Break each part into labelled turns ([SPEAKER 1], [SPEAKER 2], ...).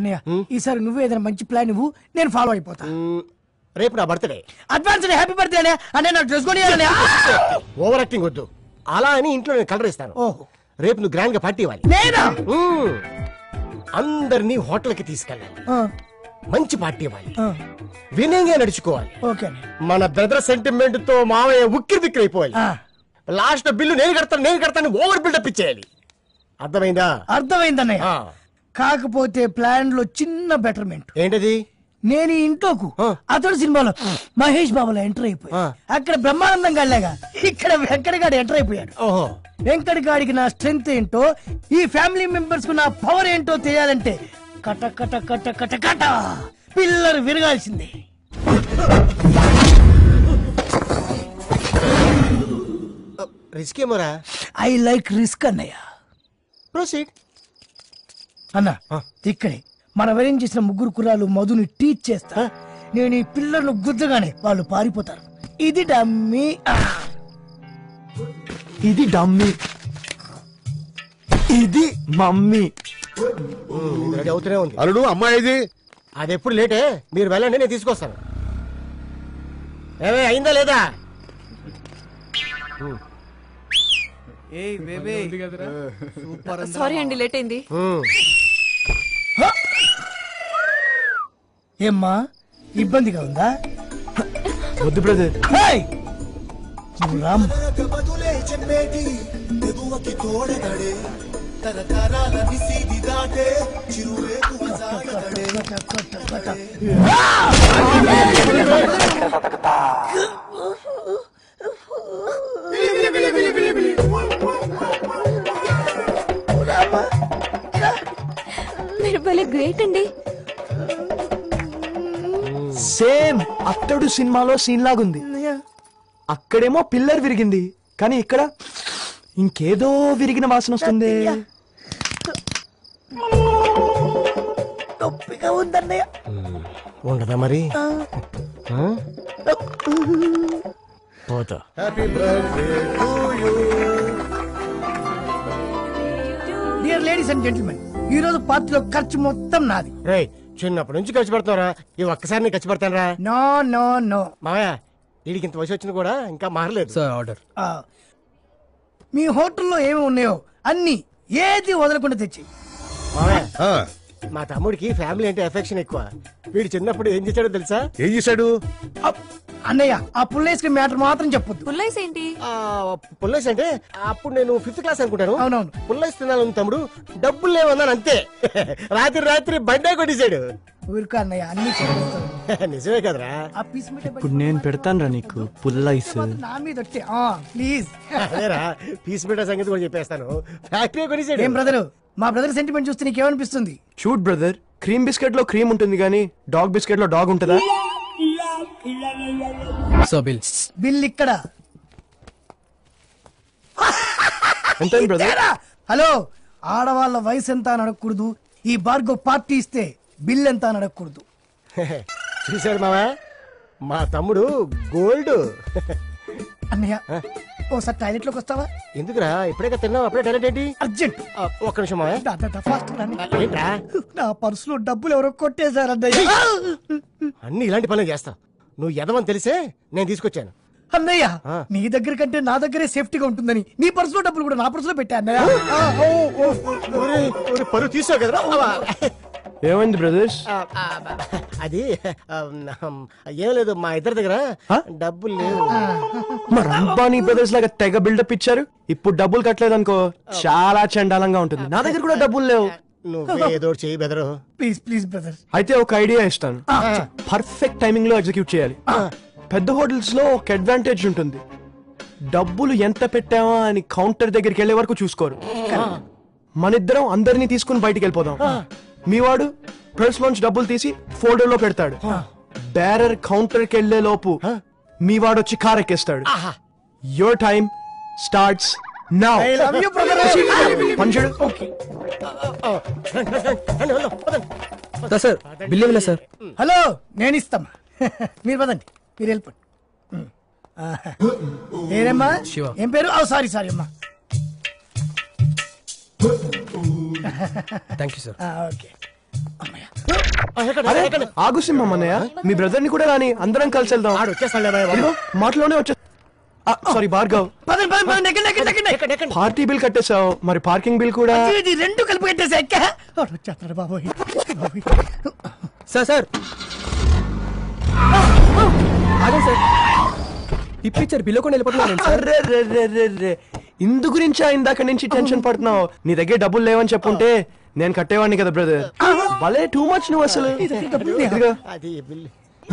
[SPEAKER 1] అన్నయ్య ఈసారి నువ్వు ఏదైనా మంచి ప్లాన్ ఇవ్వు నేను ఫాలో అయిపోతా
[SPEAKER 2] మ్, రేపు నా బర్త్డే
[SPEAKER 1] అడ్వాన్స్ హ్యాపీ బర్త్డే అన్నయ్య అంటే నాకు డ్రెస్ కొని
[SPEAKER 2] ఓవర్ యాక్టింగ్ వద్దు అలా అని ఇంట్లో నేను కలర్ ఇస్తాను
[SPEAKER 1] ఓహో
[SPEAKER 2] రేపు నువ్వు గ్రాండ్ గా పార్టీ ఇవ్వాలి
[SPEAKER 1] నేనా
[SPEAKER 2] మ్, అందరినీ హోటల్కి తీసుకెళ్ళాలి
[SPEAKER 1] ఆ,
[SPEAKER 2] మంచి పార్టీ ఇవ్వాలి
[SPEAKER 1] ఆ,
[SPEAKER 2] వినయంగా నడుచుకోవాలి
[SPEAKER 1] ఓకే అన్నయ్య
[SPEAKER 2] మన బ్రదర్ సెంటిమెంట్ తో మావయ్య ఉక్కిరి బిక్కిరి అయిపోవాలి
[SPEAKER 1] ఆ,
[SPEAKER 2] లాస్ట్ బిల్లు నేను కడతాను నేను కడతాను ఓవర్ బిల్డప్ ఇచ్చేయాలి అర్థమైందా
[SPEAKER 1] అర్థమైంది అన్నయ్య
[SPEAKER 2] ఆ,
[SPEAKER 1] కాకపోతే ప్లాన్ లో చిన్న బెటర్మెంట్
[SPEAKER 2] ఏంటది
[SPEAKER 1] నేను ఈ ఇంట్లోకు
[SPEAKER 2] ఆ.
[SPEAKER 1] అతడు సినిమాలో మహేష్ బాబులో ఎంటర్ అయిపోయి
[SPEAKER 2] ఆ.
[SPEAKER 1] అక్కడ బ్రహ్మానందం గల్లాగా ఇక్కడ వెంకటగాడు ఎంటర్ అయిపోయాడు
[SPEAKER 2] ఓహో
[SPEAKER 1] వెంకటగాడికి నా స్ట్రెంగ్త్ ఏంటో ఈ ఫ్యామిలీ మెంబర్స్ కు నా పవర్ ఏంటో తెలియాలంటే కట కట కట కట కట పిల్లలు విరగాల్సిందే
[SPEAKER 2] రిస్క్ ఏమోరా
[SPEAKER 1] ఐ లైక్ రిస్క్ అన్నయ్య
[SPEAKER 2] ప్రొసీడ్
[SPEAKER 1] అన్న
[SPEAKER 2] ఆ.
[SPEAKER 1] ఇక్కడే మనం అరేంజ్ చేసిన ముగ్గురు కుర్రాలు మధుని టీచ్ చేస్తా నేను ఈ పిల్లలను గుద్దగానే వాళ్ళు పారిపోతారు ఇది డమ్మీ ఆ.
[SPEAKER 3] ఇది డమ్మీ ఇది మమ్మీ
[SPEAKER 2] రెడీ అవుతూనే ఉంది
[SPEAKER 4] అల్లుడు అమ్మాయిది
[SPEAKER 2] అది ఎప్పుడు లేటే మీరు వెళ్ళండి నేను తీసుకొస్తాను ఏమే అయిందా లేదా
[SPEAKER 5] సారీ అండి లేట్ అయింది
[SPEAKER 2] మ్,
[SPEAKER 1] ఏమ్మా ఇబ్బందిగా ఉందా
[SPEAKER 3] వద్దు బ్రదర్
[SPEAKER 1] హేయ్! నువ్వు రామ్
[SPEAKER 5] మీరు భలే గ్రేట్ అండి
[SPEAKER 3] సేమ్ అత్తడు సినిమాలో సీన్ లాగుంది అక్కడేమో పిల్లర్ విరిగింది కానీ ఇక్కడ ఇంకేదో విరిగిన వాసన వస్తుంది
[SPEAKER 1] నొప్పిగా ఉందన్నయ్య
[SPEAKER 2] ఉండదా మరి ఆ? పోతా
[SPEAKER 1] డియర్ లేడీస్ అండ్ జెంటిల్మెన్ ఈ రోజు పార్టీలో ఖర్చు మొత్తం నాది
[SPEAKER 2] రే చిన్నప్పటి నుంచి ఖర్చు పెడుతున్నారా ఈ ఒక్కసారి నేను ఖర్చు పెడతానరా
[SPEAKER 1] నో నో నో
[SPEAKER 2] మావయ్య వీడికి ఇంత వయసు వచ్చినా కూడా ఇంకా మారలేదు
[SPEAKER 3] సార్ ఆర్డర్
[SPEAKER 1] ఆ, మీ హోటల్లో ఏమి ఉన్నాయో అన్ని ఏది వదలకుండా తెచ్చి
[SPEAKER 2] మావయ్య
[SPEAKER 4] ఆ,
[SPEAKER 2] మా తమ్ముడికి ఫ్యామిలీ అంటే ఎఫెక్షన్ ఎక్కువ వీడు చిన్నప్పుడు ఏం చేశాడో తెలుసా
[SPEAKER 4] ఏం చేశాడు
[SPEAKER 1] అప్, అన్నయ్య ఆ పుల్లేసుకుని మ్యాటర్ మాత్రం చెప్పొద్దు
[SPEAKER 5] పుల్లైస్ ఏంటి
[SPEAKER 2] ఆ, పుల్లైస్ అంటే అప్పుడు నేను ఫిఫ్త్ క్లాస్ అనుకుంటాను
[SPEAKER 1] అవునవును.
[SPEAKER 2] పుల్లైస్ తినాలని తమ్ముడు డబ్బులు లేవన్నాను అంతే రాత్రి రాత్రి బండే కొట్టేశాడు
[SPEAKER 1] ఊరుకో అన్నయ్య అన్ని చెప్పేస్తాను
[SPEAKER 2] నిజమే కదరా
[SPEAKER 1] ఆ పీస్ మిఠాయి
[SPEAKER 3] ఇప్పుడు నేను పెడతానురా నీకు పుల్లైస్
[SPEAKER 1] మాత్రం నా మీద వచ్చే ప్లీజ్
[SPEAKER 2] అదేరా పీస్ పెట్టే సంగతి కూడా చెప్పేస్తాను ఫ్యాక్టరీ
[SPEAKER 1] ఏం
[SPEAKER 2] కొనేసాడు
[SPEAKER 1] బ్రదరు మా బ్రదర్ సెంటిమెంట్ చూస్తే నీకేమనిపిస్తుంది
[SPEAKER 3] షూట్ బ్రదర్ క్రీమ్ బిస్కెట్ లో క్రీమ్ ఉంటుంది కానీ డాగ్ బిస్కెట్ లో డాగ్ ఉంటుందా సో బిల్
[SPEAKER 1] బిల్ ఇక్కడ
[SPEAKER 3] ఎంత బ్రదర్
[SPEAKER 1] తేరా! హలో ఆడవాళ్ళ వయసు ఎంత అని అడగకూడదు ఈ బార్గో పార్టీ ఇస్తే బిల్ ఎంత అని అడగకూడదు
[SPEAKER 2] చూశాడు మావా మా తమ్ముడు గోల్డ్
[SPEAKER 1] అన్నయ్య ఓసారి టాయిలెట్ లోకి వస్తావా
[SPEAKER 2] ఎందుకురా ఇప్పుడే తిన్నావు అప్పుడే టాలెంట్ ఏంటి
[SPEAKER 1] అర్జెంట్
[SPEAKER 2] ఆ, ఒక్క నిమిషం మావా
[SPEAKER 1] దా, దా, దా, fast రా అన్నయ్య.
[SPEAKER 2] ఏంట్రా
[SPEAKER 1] నా పర్సులో డబ్బులు ఎవరో కొట్టేశారు అన్నయ్య
[SPEAKER 2] అన్ని ఇలాంటి పనులు చేస్తావు నువ్వు ఎదవని తెలిసే నేను తీసుకొచ్చాను
[SPEAKER 1] అన్నయ్య
[SPEAKER 2] ఆ.
[SPEAKER 1] నీ దగ్గర కంటే నా దగ్గరే సేఫ్టీగా ఉంటుందని నీ పర్సులో డబ్బులు కూడా నా పర్సులో పెట్టా అన్నయ్య ఆ, ఓ, ఓ, ఓ.
[SPEAKER 2] ఒరేయ్, ఒరేయ్, పరువు తీసావు కదరా అవ్వా.
[SPEAKER 3] ఏమైంది బ్రదర్స్
[SPEAKER 2] ఆ, ఆ, అది ఆ, ఏం లేదు మా ఇద్దరి దగ్గర
[SPEAKER 3] ఆ?
[SPEAKER 2] డబ్బులు లేవు
[SPEAKER 3] మరి అంబానీ బ్రదర్స్ లాగా తెగ బిల్డప్ ఇచ్చారు ఇప్పుడు డబ్బులు కట్టలేదు అనుకో చాలా చండాలంగా ఉంటుంది నా దగ్గర కూడా డబ్బులు లేవు
[SPEAKER 2] నువ్వు ఏదో ఒకటి చెయ్యి బెదరు
[SPEAKER 1] ప్లీజ్ ప్లీజ్ బ్రదర్
[SPEAKER 3] అయితే ఒక ఐడియా ఇస్తాను పర్ఫెక్ట్ టైమింగ్ లో ఎగ్జిక్యూట్ చేయాలి పెద్ద హోటల్స్ లో ఒక అడ్వాంటేజ్ ఉంటుంది డబ్బులు ఎంత పెట్టామా అని కౌంటర్ దగ్గరికి వెళ్ళే వరకు చూసుకోరు మన ఇద్దరం అందరినీ తీసుకుని బయటికి వెళ్ళిపోదాం మీ వాడు పర్స్ లోంచి డబ్బులు తీసి ఫోల్డర్ లో పెడతాడు బేరర్ కౌంటర్ కి వెళ్లే లోపు మీ వాడు వచ్చి కార్ ఎక్కేస్తాడు your time starts now
[SPEAKER 1] I love you brother
[SPEAKER 3] పంచుడు
[SPEAKER 6] సార్ బిల్ ఇవ్వలే సార్
[SPEAKER 1] హలో నేను ఇస్తామా మీరు పదండి మీరు వెళ్ళిపోండి ఉమ్. ఆహా. పేరేమ్మా
[SPEAKER 6] శివ.
[SPEAKER 1] ఏం పేరు ఓ సారీ సారీ అమ్మా
[SPEAKER 6] థ్యాంక్ యూ సార్
[SPEAKER 1] ఆ, ఓకే అమ్మయ్య
[SPEAKER 2] ఎక్కడ,
[SPEAKER 3] అరే
[SPEAKER 2] ఎక్కడ?
[SPEAKER 3] ఆగు సింహం అన్నయ్య మీ బ్రదర్ ని కూడా రాని అందరం కలిసి వెళ్దాం
[SPEAKER 2] ఆడు వచ్చేస్తాడులే బాయ్ బాబు.
[SPEAKER 3] ఇదిగో మాటలోనే వచ్చే సారీ భార్గవ్
[SPEAKER 1] పదండి పదండి పదండి ఎక్కండి ఎక్కండి ఎక్కండి
[SPEAKER 2] ఎక్కడ, ఎక్కడ?
[SPEAKER 3] పార్టీ బిల్ కట్టేశావు మరి పార్కింగ్ బిల్ కూడా
[SPEAKER 1] ఇది రెండు కలిపి కట్టేసా ఎక్క వాడు వచ్చేస్తాడు బాబోయ్ బాబోయ్.
[SPEAKER 4] సార్ సార్ ఆగండి సార్ ఇప్పించారు బిల్లు కూడా వెళ్ళిపోతున్నాను సార్
[SPEAKER 3] అర్రే, రే, రే, రే, రే. ఇందు గురించా ఇందాక నుంచి టెన్షన్ పడుతున్నావు నీ దగ్గర డబ్బులు లేవని చెప్పుంటే నేను కట్టేవాడిని కదా బ్రదర్ భలే టూ మచ్ నువ్వు అసలు ఇదిగో.
[SPEAKER 2] అది బిల్లు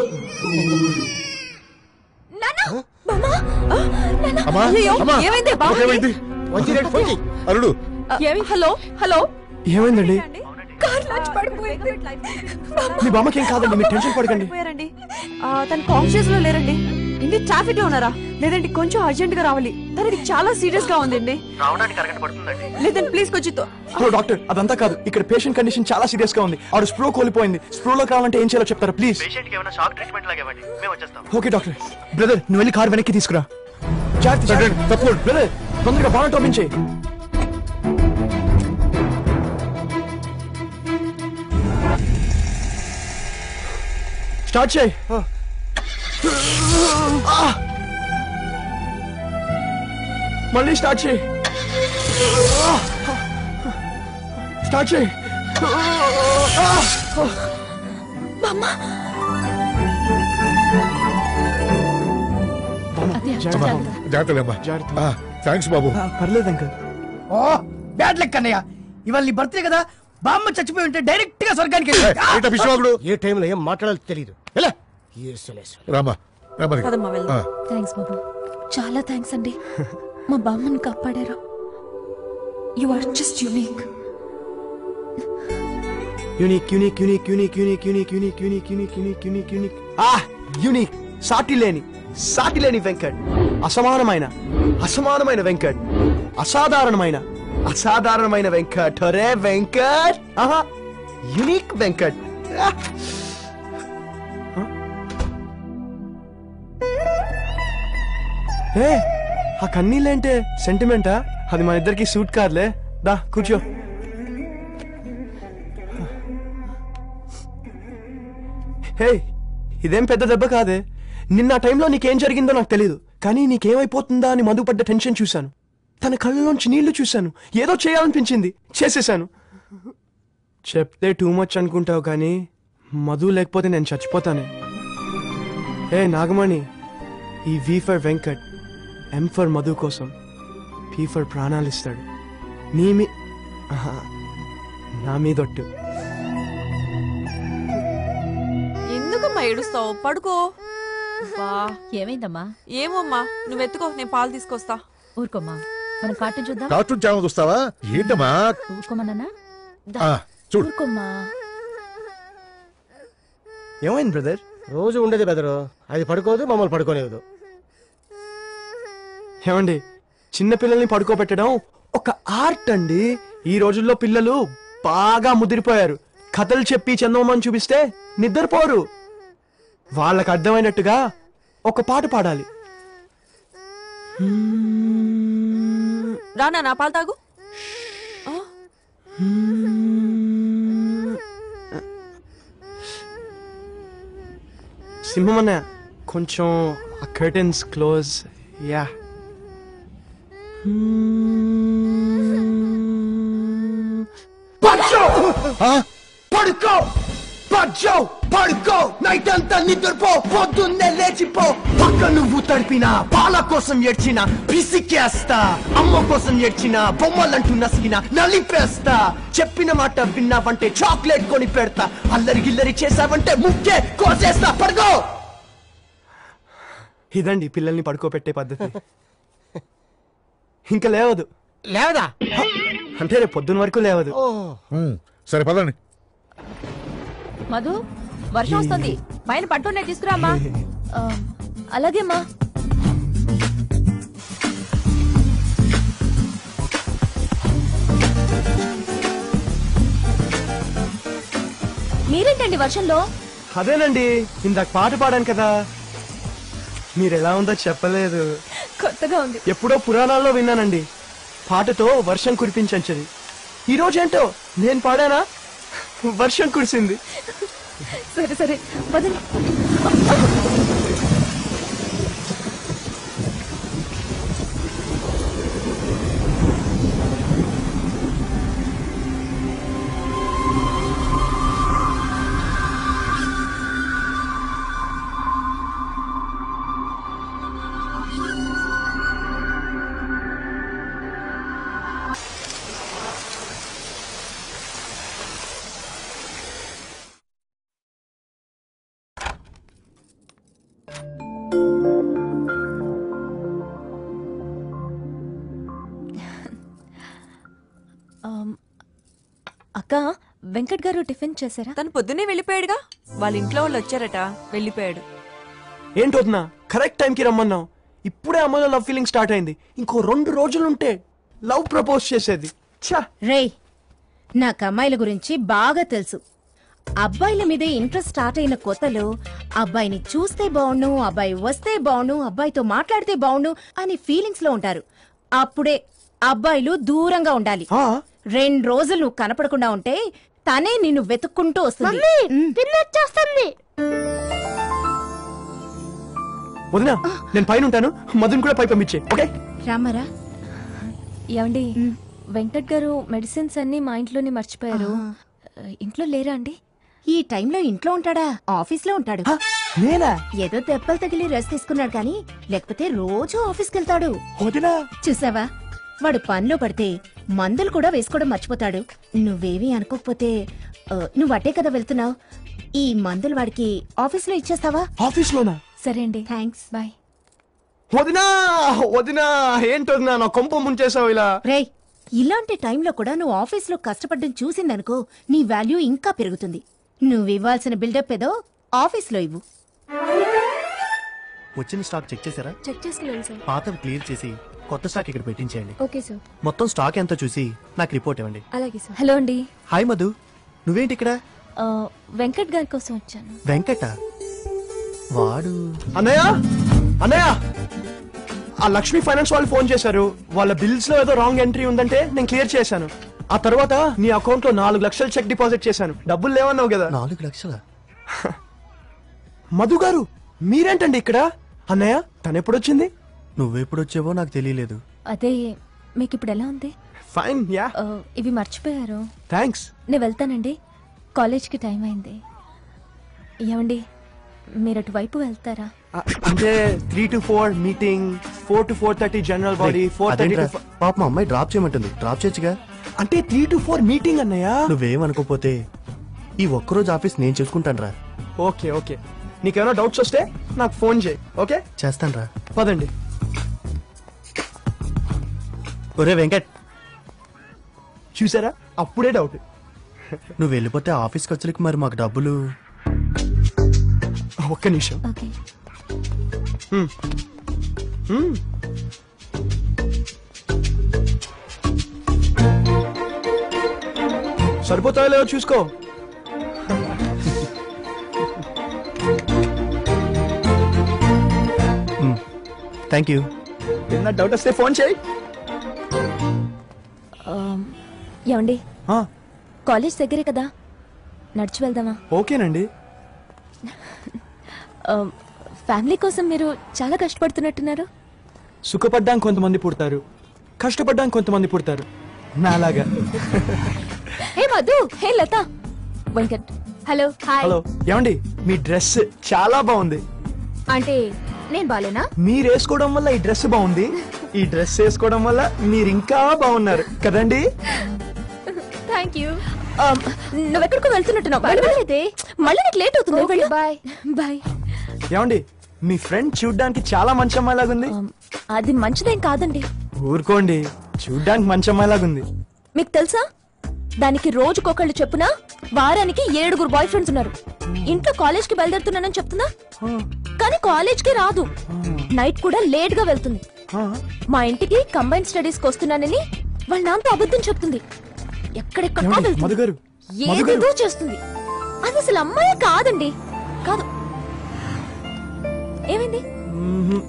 [SPEAKER 6] అమ్మా
[SPEAKER 5] అయ్యో,
[SPEAKER 6] అమ్మా
[SPEAKER 5] ఏమైంది బా?
[SPEAKER 6] ఏమైంది
[SPEAKER 2] వన్ జీరో ఎయిట్ ఫోన్ చెయ్యి.
[SPEAKER 6] అల్లుడు
[SPEAKER 5] ఏమి హలో హలో
[SPEAKER 3] ఏమైందండి
[SPEAKER 5] కార్ లాంచ్ పడిపోయింది
[SPEAKER 3] మీ బామ్మకి ఏం కాదండి మీరు టెన్షన్ పడకండి
[SPEAKER 5] పోయారండి ఆ, తను కాన్షియస్ లో లేరండి ఇంటి ట్రాఫిక్ లో ఉన్నారా లేదండి కొంచెం అర్జెంట్ గా రావాలి తనకి చాలా సీరియస్ గా ఉందండి లేదండి ప్లీజ్ కొంచెం తో-
[SPEAKER 3] హలో డాక్టర్ అదంతా కాదు ఇక్కడ పేషెంట్ కండిషన్ చాలా సీరియస్ గా ఉంది ఆవిడ స్ప్రో కోల్పోయింది స్ప్రోలో కావాలంటే ఏం చేయాలో చెప్తారా ప్లీజ్ ఓకే డాక్టర్ బ్రదర్ నువ్వు వెళ్ళి కార్ వెనక్కి తీసుకురా జాగ్రత్త జాగ్రత్త.
[SPEAKER 6] తప్పకుండా.
[SPEAKER 3] బ్రదర్ తొందరగా బాగా టోపించే స్టార్ట్ చేయి ఆ! మళ్ళీ స్టార్ట్ చేయి స్టార్ట్ చేయి
[SPEAKER 6] అమ్మా జాగ్రత్తలేమ్మా
[SPEAKER 3] జాగ్రత్త.
[SPEAKER 6] థ్యాంక్స్ బాబు
[SPEAKER 3] పర్లేదు అంకల్
[SPEAKER 1] ఓ బ్యాడ్ లెక్ అన్నయ్య ఇవాళ నీ బర్త్డే కదా బామ్మ చచ్చిపోయి ఉంటే డైరెక్ట్ గా స్వర్గానికి వెళ్ళి
[SPEAKER 6] ఏంట విశ్వాగుడు
[SPEAKER 2] ఏ టైంలో ఏం మాట్లాడాలో తెలియదు ఎలా ఏసులేసు.
[SPEAKER 6] రామా రామా
[SPEAKER 5] పదమ్మా, వెళ్దాం.
[SPEAKER 7] థ్యాంక్స్ బాబు చాలా థ్యాంక్స్ అండి మా బామ్మని కాపాడారు you are just unique
[SPEAKER 3] unique unique unique unique unique unique unique unique unique unique unique unique ఆ యూనిక్ సాటి లేని సాటి లేని వెంకట్ అసమానమైన అసమానమైన వెంకట్ అసాధారణమైన అసాధారణమైన వెంకట్ అరే వెంకట్ ఆహా యూనిక్ వెంకట్ ఆ. ఏ ఆ కన్నీళ్ళేంటే సెంటిమెంటా అది మన ఇద్దరికి సూట్ కార్లే దా కూర్చో హే ఇదేం పెద్ద దెబ్బ కాదే నిన్న ఆ టైంలో నీకేం జరిగిందో నాకు తెలియదు కానీ నీకేమైపోతుందా అని మధు పడ్డ టెన్షన్ చూశాను తన కళ్ళలోంచి నీళ్లు చూశాను ఏదో చేయాలనిపించింది చేసేశాను చెప్తే టూ మచ్ అనుకుంటావు కానీ మధు లేకపోతే నేను చచ్చిపోతానే ఏ నాగమణి ఈ V for Venkat M for Madhu కోసం పీ ఫర్ ప్రాణాలు ఇస్తాడు నీ మీ ఆహా, నా మీదొట్టు
[SPEAKER 5] ఎందుకమ్మా ఏడుస్తావు పడుకో బా
[SPEAKER 7] ఏమైందమ్మా
[SPEAKER 5] ఏమోమ్మా నువ్వు ఎత్తుకో నేను పాలు తీసుకొస్తా
[SPEAKER 7] ఊరుకోమ్మా మనం కార్టూన్ చూద్దాం
[SPEAKER 6] కార్టూన్ ఛానల్ చూస్తావా ఏంటమ్మా
[SPEAKER 7] ఊరుకోమన్నా
[SPEAKER 6] ఆ, చూడు
[SPEAKER 7] ఊరుకోమ్మా
[SPEAKER 3] ఏమైంది బ్రదర్
[SPEAKER 2] రోజు ఉండేది బెదరు అది పడుకోదు మమ్మల్ని పడుకోలేదు
[SPEAKER 3] ఏమండి చిన్న పిల్లల్ని పడుకోబెట్టడం ఒక ఆర్ట్ అండి ఈ రోజుల్లో పిల్లలు బాగా ముదిరిపోయారు కథలు చెప్పి చందమామని చూపిస్తే నిద్రపోరు వాళ్ళకి అర్థమైనట్టుగా ఒక పాట పాడాలి
[SPEAKER 5] రానా నా పాలు తాగు ఆ,
[SPEAKER 3] సింహం అన్న కొంచెం ఆ కర్టన్స్ క్లోజ్ యా పడుకో
[SPEAKER 6] ఆ?
[SPEAKER 3] పడుకో పడ్జో పడుకో నైట్ అంతా నిద్రపో పొద్దున్నే లేచిపో పక్క నువ్వు తడిపిన పాల కోసం ఏడ్చిన పిసికేస్తా అమ్మ కోసం ఏడ్చిన బొమ్మలంటూ నసిగిన నలిపేస్తా చెప్పిన మాట విన్నావంటే చాక్లెట్ కొని పెడతా అల్లరి గిల్లరి చేసావంటే ముక్కే కోసేస్తా పడుకో ఇదండి పిల్లల్ని పడుకోబెట్టే పద్ధతి ఇంకా లేవదు
[SPEAKER 2] లేవదా
[SPEAKER 3] అంటే రేపు పొద్దున్న వరకు లేవదు
[SPEAKER 2] ఓ
[SPEAKER 6] ఉమ్, సరే పదండి
[SPEAKER 7] మధు వర్షం వస్తుంది పైన పట్టునే తీసుకురామ్మా ఆ, అలాగేమ్మా మీరేంటండి వర్షంలో
[SPEAKER 3] అదేనండి ఇందాక పాట పాడాను కదా మీరు ఎలా ఉందో చెప్పలేదు
[SPEAKER 7] కొత్తగా ఉంది
[SPEAKER 3] ఎప్పుడో పురాణాల్లో విన్నానండి పాటతో వర్షం కురిపించంచది ఈ రోజేంటో నేను పాడానా వర్షం కురిసింది
[SPEAKER 7] సరే సరే పదండి అక్క వెంకట్ గారు టిఫిన్ చేశారా
[SPEAKER 5] తను పొద్దున్నే వెళ్ళిపోయాడుగా వాళ్ళ ఇంట్లో వాళ్ళు వచ్చారట వెళ్ళిపోయాడు
[SPEAKER 3] ఏంటి వదినా కరెక్ట్ టైంకి రమ్మన్నావు ఇప్పుడే అమ్మలో లవ్ ఫీలింగ్ స్టార్ట్ అయింది ఇంకో రెండు రోజులుంటే లవ్ ప్రపోజ్ చేసేది ఛా
[SPEAKER 8] రేయ్ నాకు అమ్మాయిల గురించి బాగా తెలుసు అబ్బాయిల మీదే ఇంట్రెస్ట్ స్టార్ట్ అయిన కొత్తలో అబ్బాయిని చూస్తే బావుండు అబ్బాయి వస్తే బావుండు అబ్బాయితో మాట్లాడితే బావుండు అని ఫీలింగ్స్ లో ఉంటారు అప్పుడే అబ్బాయిలు దూరంగా ఉండాలి
[SPEAKER 3] ఆ,
[SPEAKER 8] రెండు రోజులు నువ్వు కనపడకుండా ఉంటే తనే నిన్ను వెతుక్కుంటూ వస్తుంది ఉమ్.
[SPEAKER 3] వదినా నేను పైన ఉంటాను మధుని కూడా పై పంపించే ఓకే
[SPEAKER 8] రామరా
[SPEAKER 7] ఏమండి వెంకట్ గారు మెడిసిన్స్ అన్ని మా ఇంట్లోనే మర్చిపోయారు ఇంట్లో లేరా అండి
[SPEAKER 8] ఈ టైంలో ఇంట్లో ఉంటాడా ఆఫీస్ లో ఉంటాడు
[SPEAKER 3] ఆ, నేనా
[SPEAKER 8] ఏదో దెబ్బలు తగిలి రెస్ట్ తీసుకున్నాడు కానీ లేకపోతే రోజు ఆఫీస్కి వెళ్తాడు
[SPEAKER 3] వదినా
[SPEAKER 8] చూసావా వాడు పనిలో పడితే మందులు కూడా వేసుకోవడం మర్చిపోతాడు నువ్వేమీ అనుకోకపోతే ఆ, నువ్వు అట్టే కదా వెళ్తున్నావు ఈ మందులు వాడికి ఆఫీస్లో ఇచ్చేస్తావా
[SPEAKER 3] ఆఫీస్ లోనా
[SPEAKER 7] సరే అండి
[SPEAKER 8] థ్యాంక్స్
[SPEAKER 7] బాయ్
[SPEAKER 3] వదినా వదినా ఏంటి వదినా నా కొంప ముంచేసావు ఇలా
[SPEAKER 8] రేయ్ ఇలాంటి టైంలో కూడా నువ్వు ఆఫీస్లో కష్టపడడం చూసిందనుకో నీ వాల్యూ ఇంకా పెరుగుతుంది నువ్వు ఇవ్వాల్సిన బిల్డప్ ఏదో ఆఫీస్లో ఇవ్వు
[SPEAKER 2] వచ్చిన స్టాక్ చెక్ చేశారా
[SPEAKER 7] చెక్ చేసుకున్నాను సార్
[SPEAKER 2] పాతవి క్లియర్ చేసి కొత్త స్టాక్ ఇక్కడ పెట్టించేయండి
[SPEAKER 7] ఓకే సార్
[SPEAKER 2] మొత్తం స్టాక్ ఎంతో చూసి నాకు రిపోర్ట్ ఇవ్వండి
[SPEAKER 7] అలాగే సార్ హలో అండి
[SPEAKER 2] హాయ్ మధు నువ్వేంటి ఇక్కడ
[SPEAKER 7] ఆ, వెంకట్ గారి కోసం వచ్చాను
[SPEAKER 2] వెంకట వాడు
[SPEAKER 3] అన్నయ్య అన్నయ్య ఆ లక్ష్మీ ఫైనాన్స్ వాళ్ళు ఫోన్ చేశారు వాళ్ళ బిల్స్ లో ఏదో రాంగ్ ఎంట్రీ ఉందంటే నేను క్లియర్ చేశాను ఆ తర్వాత నీ అకౌంట్ లో నాలుగు లక్షలు చెక్ డిపాజిట్ చేశాను డబ్బులు లేవన్నావు కదా
[SPEAKER 2] నాలుగు లక్షల
[SPEAKER 3] మధు గారు మీరేంటండి ఇక్కడ అన్నయ్య తను ఎప్పుడు వచ్చింది
[SPEAKER 2] నువ్వెప్పుడు వచ్చావో నాకు తెలియలేదు
[SPEAKER 7] అదే మీకు ఇప్పుడు ఎలా ఉంది
[SPEAKER 3] ఫైన్ యా
[SPEAKER 7] ఆ, ఇవి మర్చిపోయారు
[SPEAKER 3] థ్యాంక్స్
[SPEAKER 7] నేను వెళ్తానండి కాలేజ్కి టైం అయింది ఏమండి మీరు అటువైపు వెళ్తారా
[SPEAKER 3] అంటే three to four meeting four to four thirty general body four thirty
[SPEAKER 2] అదేంట్రా? పాప మా అమ్మాయి డ్రాప్ చేయమంటుంది డ్రాప్ చేయొచ్చుగా
[SPEAKER 3] అంటే త్రీ టు ఫోర్ మీటింగ్ అన్నయ్య
[SPEAKER 2] నువ్వేమనుకోపోతే ఈ ఒక్కరోజు ఆఫీస్ నేను చూసుకుంటాను రా
[SPEAKER 3] ఓకే ఓకే నీకేమైనా డౌట్స్ వస్తే నాకు ఫోన్ చేయి ఓకే
[SPEAKER 2] చేస్తాను రా
[SPEAKER 3] పదండి
[SPEAKER 2] ఒరే వెంకట్
[SPEAKER 3] చూసారా అప్పుడే డౌట్
[SPEAKER 2] నువ్వు వెళ్ళిపోతే ఆఫీస్ ఖర్చులకి మరి మాకు డబ్బులు
[SPEAKER 3] ఒక్క నిమిషం
[SPEAKER 7] ఓకే
[SPEAKER 3] సరిపోతాయో లేవో చూసుకో
[SPEAKER 2] థ్యాంక్ యూ
[SPEAKER 3] ఏమన్నా డౌట్ వస్తే ఫోన్ చేయి
[SPEAKER 7] ఏమండి
[SPEAKER 3] ఆ,
[SPEAKER 7] కాలేజ్ దగ్గరే కదా నడిచి వెళ్దామా
[SPEAKER 3] ఓకేనండి
[SPEAKER 7] ఆ, ఫ్యామిలీ కోసం మీరు చాలా కష్టపడుతున్నట్టున్నారు
[SPEAKER 3] సుఖపడ్డానికి కొంతమంది పుడతారు కష్టపడ్డానికి కొంతమంది పుడతారు నాలాగా
[SPEAKER 7] hey Madhu hey Lata Venkat hello hi
[SPEAKER 3] hello ఏమండి మీ డ్రెస్ చాలా బాగుంది
[SPEAKER 7] అంటే నేను బాలేనా
[SPEAKER 3] మీరు వేసుకోవడం వల్ల ఈ డ్రెస్ బాగుంది ఈ డ్రెస్ వేసుకోవడం వల్ల మీరు ఇంకా బాగున్నారు కదండి
[SPEAKER 7] థ్యాంక్ యూ నువ్వెక్కడికో వెళ్తున్నట్టున్నావు వెళ్ళలేదే మళ్ళీ నీకు లేట్ అవుతుంది బాయ్ బాయ్
[SPEAKER 3] ఏమండి మీ ఫ్రెండ్ చూడ్డానికి చాలా మంచి అమ్మాయిలాగుంది
[SPEAKER 7] అది మంచిదేం కాదండి
[SPEAKER 3] ఊరుకోండి చూడ్డానికి మంచి అమ్మాయిలాగుంది
[SPEAKER 7] మీకు తెలుసా దానికి రోజుకొకళ్ళు చెప్పున వారానికి ఏడుగురు బాయ్ ఫ్రెండ్స్ ఉన్నారు ఇంట్లో కాలేజ్ కి బయలుదేరుతున్నానని చెప్తుందా కానీ కాలేజ్ కి రాదు నైట్ కూడా లేట్ గా వెళ్తుంది
[SPEAKER 3] ఆ,
[SPEAKER 7] మా ఇంటికి కంబైన్ స్టడీస్ కి వస్తున్నానని వాళ్ళ నాన్నతో అబద్ధం చెప్తుంది ఎక్కడెక్కడో
[SPEAKER 3] ఏమండి,
[SPEAKER 7] వెళ్తుంది
[SPEAKER 3] మధు గారు మధు గారు
[SPEAKER 7] ఏదేదో చేస్తుంది అది అసలు అమ్మాయి కాదండి కాదు ఏమైంది
[SPEAKER 3] మ్మ్.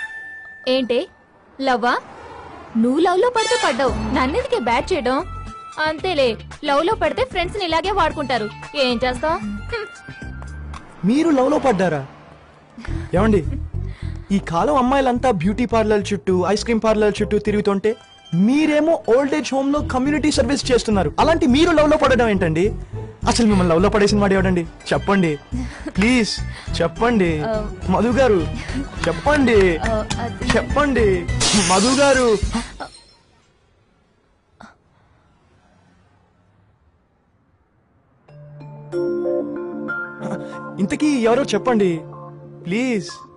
[SPEAKER 7] ఏంటి లవ్వా నువ్వు లవ్ లో పడితే పడ్డావు నన్నెందుకే బ్యాట్ చేయడం అంతేలే లవ్ లో పడితే ఫ్రెండ్స్ ని ఇలాగే వాడుకుంటారు ఏం చేస్తాం
[SPEAKER 3] మీరు లవ్ లో పడ్డారా ఏమండి ఈ కాలం అమ్మాయిలంతా బ్యూటీ పార్లర్ చుట్టూ ఐస్ క్రీమ్ పార్లర్ చుట్టూ తిరుగుతుంటే మీరేమో ఓల్డ్ ఏజ్ హోమ్ లో కమ్యూనిటీ సర్వీస్ చేస్తున్నారు అలాంటి మీరు లవ్ లో పడడం ఏంటండి అసలు మిమ్మల్ని లవ్ లో పడేసిన వాడు ఎవడండి చెప్పండి ప్లీజ్ చెప్పండి మధు గారు చెప్పండి చెప్పండి మధు గారు ఇంతకీ ఎవరో చెప్పండి ప్లీజ్